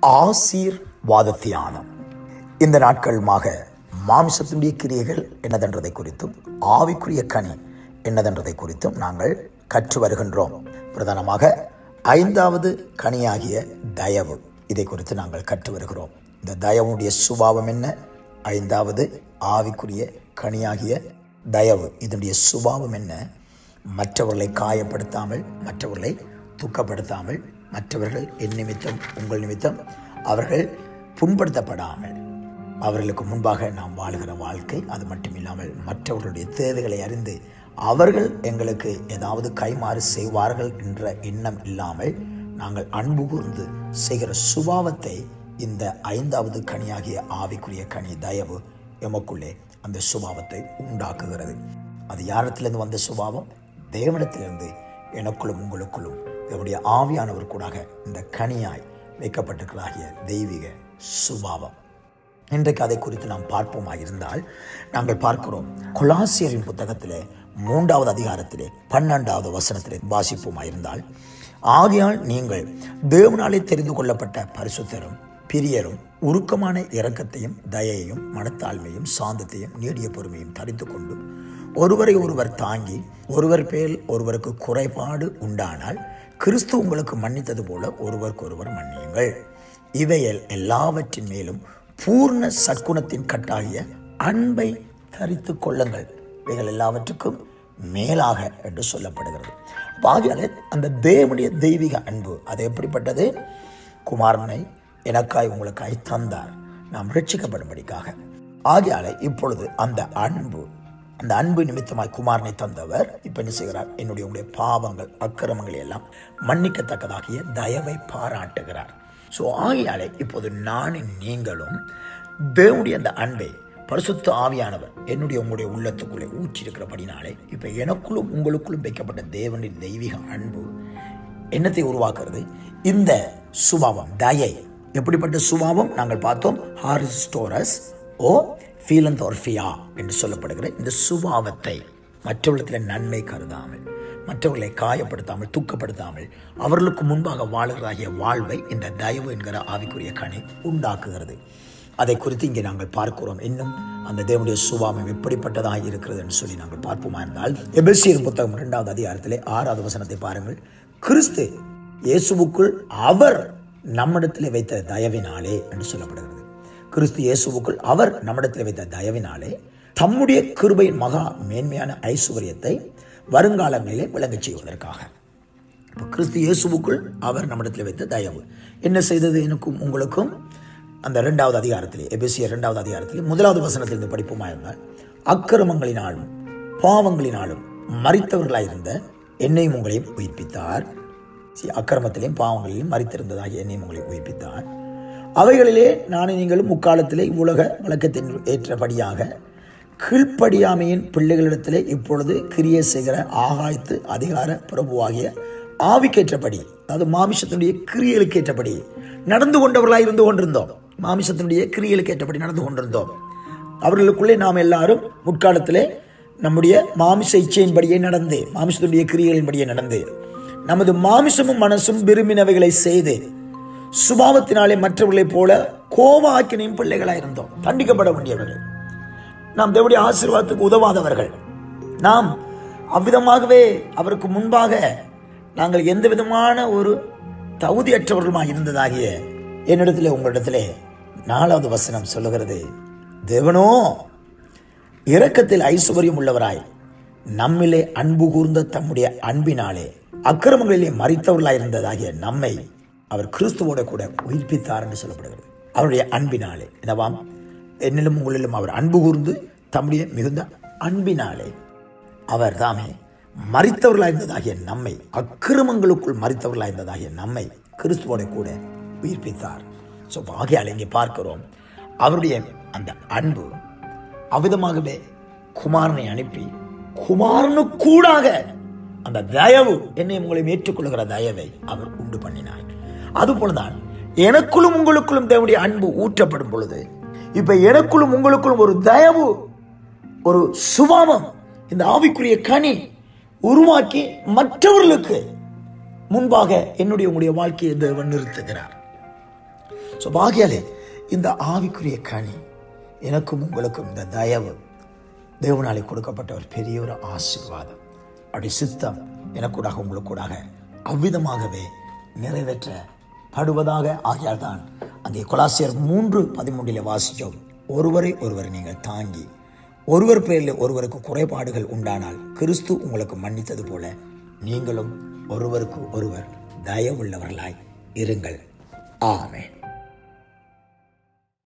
ஆசீர்வாத தியானம் இந்த நாட்களுமாக மாம்சத்தினுடைய கிரியைகள் என்னதென்றதை குறித்தும் ஆவிக்குரிய கனி என்னதென்றதை குறித்தும் நாங்கள் கற்று வருகின்றோம் பிரதானமாக ஐந்தாவது கனியாகிய தயவு இதை குறித்து நாங்கள் கற்று வருகிறோம் இந்த தயவுடைய சுபாவம் என்ன ஐந்தாவது ஆவிக்குரிய கனியாகிய தயவு இதனுடைய சுபாவம் என்ன மற்றவர்களை காயப்படுத்தாமல் மற்றவர்களை துக்கப்படுத்தாமல் மற்றவர்கள் என் நிமித்தம் உங்கள் நிமித்தம் அவர்கள் புண்படுத்தப்படாமல் அவர்களுக்கு முன்பாக நாம் வாழ்கிற வாழ்க்கை அது மட்டுமில்லாமல் மற்றவர்களுடைய தேவைகளை அறிந்து அவர்கள் எங்களுக்கு ஏதாவது கைமாறு செய்வார்கள் என்ற எண்ணம் இல்லாமல் நாங்கள் அன்பு கூர்ந்து செய்கிற சுபாவத்தை இந்த ஐந்தாவது கனியாகிய ஆவிக்குரிய கனி தயவு எமக்குள்ளே அந்த சுபாவத்தை உண்டாக்குகிறது அது யாரிடத்திலிருந்து வந்த சுபாவம் தேவனிடத்திலிருந்து எனக்குள்ளும் உங்களுக்குள்ளும் என்னுடைய ஆவியானவர் கூடாக இந்த கனியாய் வைக்கப்பட்டிருக்கிறாகிய தெய்வீக சுபாவம் இன்றைக்கு அதை குறித்து நாம் பார்ப்போமாக இருந்தால் நாங்கள் பார்க்கிறோம் கொலாசியரின் புத்தகத்திலே மூன்றாவது அதிகாரத்திலே பன்னெண்டாவது வசனத்திலே வாசிப்போமாக இருந்தால் ஆகையால் நீங்கள் தேவனாலே தெரிந்து கொள்ளப்பட்ட பரிசுத்தரும் பிரியரும் உருக்கமான இரக்கத்தையும் தயையும் மனத்தாழ்மையும் சாந்தத்தையும் நீடிய பொறுமையும் தரித்து கொண்டு ஒருவரை ஒருவர் தாங்கி ஒருவர் பேர் ஒருவருக்கு குறைபாடு உண்டானால் கிறிஸ்து உங்களுக்கு மன்னித்தது போல ஒருவருக்கொருவர் மன்னியுங்கள் இவைகள் எல்லாவற்றின் மேலும் பூர்ண சற்குணத்தின் கட்டாகிய அன்பை தரித்து கொள்ளுங்கள் இவைகள் எல்லாவற்றுக்கும் மேலாக என்று சொல்லப்படுகிறது ஆகையால அந்த தேவனுடைய தெய்வீக அன்பு அது எப்படிப்பட்டது குமாரனை எனக்காய் உங்களுக்காய் தந்தார் நாம் ரட்சிக்கப்படும்படிக்காக ஆகையால இப்பொழுது அந்த அன்பு அந்த அன்பு நிமித்தமாய் குமாரனை தந்தவர் இப்ப என்ன செய்கிறார் என்னுடைய உங்களுடைய பாவங்கள் அக்கிரமங்களை எல்லாம் மன்னிக்கத்தக்கதாகிய தயவை பாராட்டுகிறார் ஸோ ஆகையாலே இப்போது நானும் நீங்களும் தேவனுடைய அந்த அன்பை பரிசுத்த ஆவியானவர் என்னுடைய உங்களுடைய உள்ளத்துக்குள்ளே ஊற்றிருக்கிறபடினாலே இப்போ எனக்குள்ளும் உங்களுக்குள்ளும் வைக்கப்பட்ட தேவனின் தெய்வீக அன்பு என்னத்தை உருவாக்குறது இந்த சுபாவம் தயை எப்படிப்பட்ட சுபாவம் நாங்கள் பார்த்தோம் ஹாரிஸ்டோரஸ் ஓ ஃபீலந்தோர்ஃபியா என்று சொல்லப்படுகிற இந்த சுபாவத்தை மற்றவர்களுக்கு நன்மை கருதாமல் மற்றவர்களை காயப்படுத்தாமல் துக்கப்படுத்தாமல் அவர்களுக்கு முன்பாக வாழுகிறாகிய வாழ்வை இந்த தயவு என்கிற ஆவிக்குரிய கனி உண்டாக்குகிறது அதை குறித்து இங்கே நாங்கள் பார்க்கிறோம் இன்னும் அந்த தேவனுடைய சுபாவம் எப்படிப்பட்டதாக இருக்கிறது என்று சொல்லி நாங்கள் பார்ப்போமா இருந்தால் எபெசியர் புத்தகம் இரண்டாவது அதிகாரத்திலே ஆறாவது வசனத்தை பாருங்கள் கிறிஸ்து இயேசுவுக்குள் அவர் நம்மிடத்திலே வைத்த தயவினாலே என்று சொல்லப்படுகிறது கிறிஸ்து இயேசுவுக்குள் அவர் நம்மிடத்தில் வைத்த தயவினாலே தம்முடைய கிருபையின் மகா மேன்மையான ஐஸ்வர்யத்தை வருங்காலங்களிலே விளங்கச் செய்வதற்காக இப்போ கிறிஸ்து இயேசுவுக்குள் அவர் நம்மிடத்தில் வைத்த தயவு என்ன செய்தது எனக்கும் உங்களுக்கும் அந்த இரண்டாவது அதிகாரத்திலே எபிசிய இரண்டாவது அதிகாரத்திலே முதலாவது வசனத்திலிருந்து படிப்போமா இருந்தால் அக்கிரமங்களினாலும் பாவங்களினாலும் மறித்தவர்களாயிருந்த என்னையும் உங்களையும் உயிர்ப்பித்தார் அக்கிரமத்திலையும் பாவங்களிலும் மறித்திருந்ததாக என்னையும் உங்களை உயிர்ப்பித்தார் அவைகளிலே நானும் நீங்களும் முக்காலத்திலே உலக வழக்கத்தின் ஏற்றபடியாக கீழ்ப்படியாமையின் பிள்ளைகளிடத்திலே இப்பொழுது கிரியை செய்கிற ஆகாய்த்து அதிகார பிரபுவாகிய ஆவிக்கேற்றபடி அதாவது மாமிசத்தினுடைய கிரியலுக்கு ஏற்றபடி நடந்து கொண்டவர்களாக இருந்து கொண்டிருந்தோம் மாமிசத்தினுடைய கிரியலுக்கு ஏற்றபடி நடந்து கொண்டிருந்தோம் அவர்களுக்குள்ளே நாம் எல்லாரும் முற்காலத்திலே நம்முடைய மாமிச இச்சையின்படியே நடந்து மாமிசத்தினுடைய கிரியலின்படியே நடந்து நமது மாமிசமும் மனசும் விரும்பினவைகளை செய்து சுபாவத்தினாலே மற்றவர்களைப் போல கோப ஆக்கினையும் பிள்ளைகளாக இருந்தோம் தண்டிக்கப்பட வேண்டியவர்கள் நாம் தேவடைய ஆசீர்வாதத்துக்கு உதவாதவர்கள் நாம் அவ்விதமாகவே அவருக்கு முன்பாக நாங்கள் எந்த விதமான ஒரு தகுதியற்றவர்களுமாக இருந்ததாகிய என்னிடத்திலே உங்களிடத்திலே நாலாவது வசனம் சொல்லுகிறது தேவனோ இரக்கத்தில் ஐஸ்வர்யம் உள்ளவராய் நம்மிலே அன்பு கூர்ந்த தம்முடைய அன்பினாலே அக்கிரமங்களிலே மறித்தவர்களாய் இருந்ததாகிய நம்மை அவர் கிறிஸ்துவோட கூட உயிர்ப்பித்தார் என்று சொல்லப்படுகிறது அவருடைய அன்பினாலே என்னவாம் என்னிலும் உங்களிலும் அவர் அன்பு கூர்ந்து தம்முடைய மிகுந்த அன்பினாலே அவர் தாமே மறித்தவர்களாயிருந்ததாகிய நம்மை அக்கிரமங்களுக்குள் மறித்தவர்களாயிருந்ததாகிய நம்மை கிறிஸ்துவோட கூட உயிர்ப்பித்தார் ஸோ ஆகையால் இங்கே பார்க்கிறோம் அவருடைய அந்த அன்பு அவ்விதமாகவே குமாரனை அனுப்பி குமாரனுக்கூடாக அந்த தயவு என்னை உங்களையும் ஏற்றுக்கொள்கிற தயவை அவர் உண்டு பண்ணினார் அதுபோலதான் எனக்குள்ளும் உங்களுக்குள்ளும் தேவனுடைய அன்பு ஊற்றப்படும் பொழுது இப்ப எனக்குள்ளும் உங்களுக்குள்ளும் ஒரு தயவு ஒரு சுபாவம் இந்த ஆவிக்குரிய கனி உருவாக்கி மற்றவர்களுக்கு முன்பாக என்னுடைய உங்களுடைய வாழ்க்கையை தேவன் நிறுத்துகிறார் ஸோ பாகியாலே இந்த ஆவிக்குரிய கனி எனக்கும் உங்களுக்கும் இந்த தயவு தேவனாலே கொடுக்கப்பட்ட ஒரு பெரிய ஒரு ஆசீர்வாதம் அப்படி சித்தம் எனக்கூடாக உங்களுக்கூடாக அவ்விதமாகவே நிறைவேற்றப்படுவதாக ஆகியால் தான் அங்கே கொலாசியர் மூன்று பதிமூன்றில் வாசித்தோம் ஒருவரை ஒருவர் நீங்கள் தாங்கி ஒருவர் பேரில் ஒருவருக்கு குறைபாடுகள் உண்டானால் கிறிஸ்து உங்களுக்கு மன்னித்தது போல நீங்களும் ஒருவருக்கு ஒருவர் தயவுள்ளவர்களாய் இருங்கள் ஆமென்